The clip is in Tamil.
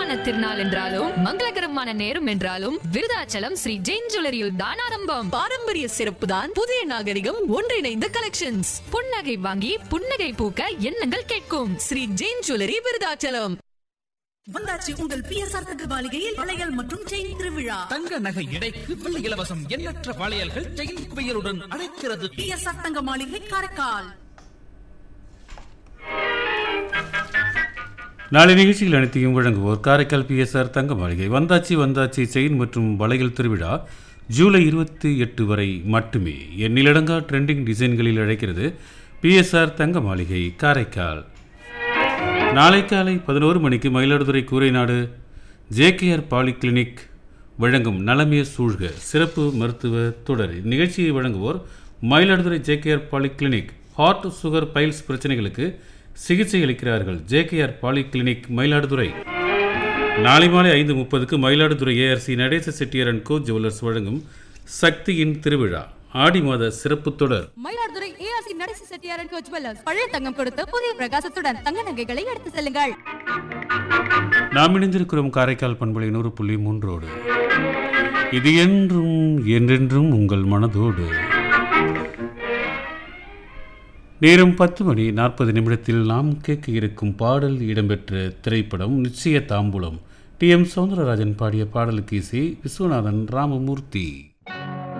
சுபமான திருநாள் என்றாலும் மங்களகரமான நேரம் என்றாலும் விருதாச்சலம் ஸ்ரீ ஜெயின் ஜுவல்லரியில் தான் ஆரம்பம் பாரம்பரிய சிறப்பு தான் புதிய நாகரிகம் ஒன்றிணைந்த கலெக்ஷன்ஸ் புன்னகை வாங்கி புன்னகை பூக்க எண்ணங்கள் கேட்கும் ஸ்ரீ ஜெயின் ஜுவல்லரி விருதாச்சலம் வந்தாச்சு உங்கள் பிஎஸ்ஆர் தங்க மாளிகையில் வளையல் மற்றும் செயின் திருவிழா தங்க நகை எடைக்கு வெள்ளி இலவசம் எண்ணற்ற வளையல்கள் செயின் குவியலுடன் அழைக்கிறது பிஎஸ்ஆர் தங்க மாளிகை காரைக்கால் நாளை நிகழ்ச்சிகள் அனைத்தையும் வழங்குவோர் காரைக்கால் பிஎஸ்ஆர் தங்க மாளிகை வந்தாச்சி வந்தாச்சி செயின் மற்றும் வளையல் திருவிழா ஜூலை இருபத்தி எட்டு வரை மட்டுமே எண்ணிலடங்கா ட்ரெண்டிங் டிசைன்களில் அழைக்கிறது பிஎஸ்ஆர் தங்க மாளிகை காரைக்கால் நாளை காலை பதினோரு மணிக்கு மயிலாடுதுறை கூரைநாடு ஜேகேஆர் பாலிகிளினிக் வழங்கும் நலமே சூழ்க சிறப்பு மருத்துவ தொடர் இந்நிகழ்ச்சியை வழங்குவோர் Mayiladuthurai JKR polyclinic heart sugar piles பிரச்சனைகளுக்கு சிகிச்சை அளிக்கிறார்கள் ஜேகேஆர் பாலிகிளினிக் மயிலாடுதுறை நாளை மாலை ஐந்து முப்பதுக்கு மயிலாடுதுறை ஏஆர்சி நடேச செட்டியார் அண்ட் கோ ஜுவல்லர்ஸ் வழங்கும் சக்தியின் திருவிழா ஆடி மாத சிறப்பு தொடர் மயிலாடுதுறை ஏஆர்சி நடேச செட்டியாரன் கோச் ஜுவல்லர்ஸ் பழைய தங்கம் கொடுத்து புதிய பிரகாசத்துடன் தங்க நகைகளை எடுத்து செல்லுங்கள் நாம் இணைந்திருக்கிறோம் காரைக்கால் பண்பலை நூறு புள்ளி மூன்றோடு இது என்றும் என்றென்றும் உங்கள் மனதோடு நேரம் பத்து மணி நாற்பது நிமிடத்தில் நாம் கேட்க இருக்கும் பாடல் இடம்பெற்ற திரைப்படம் நிச்சய தாம்பூலம் டி எம் சௌந்தரராஜன் பாடிய பாடலுக்கு இசை விஸ்வநாதன் ராமமூர்த்தி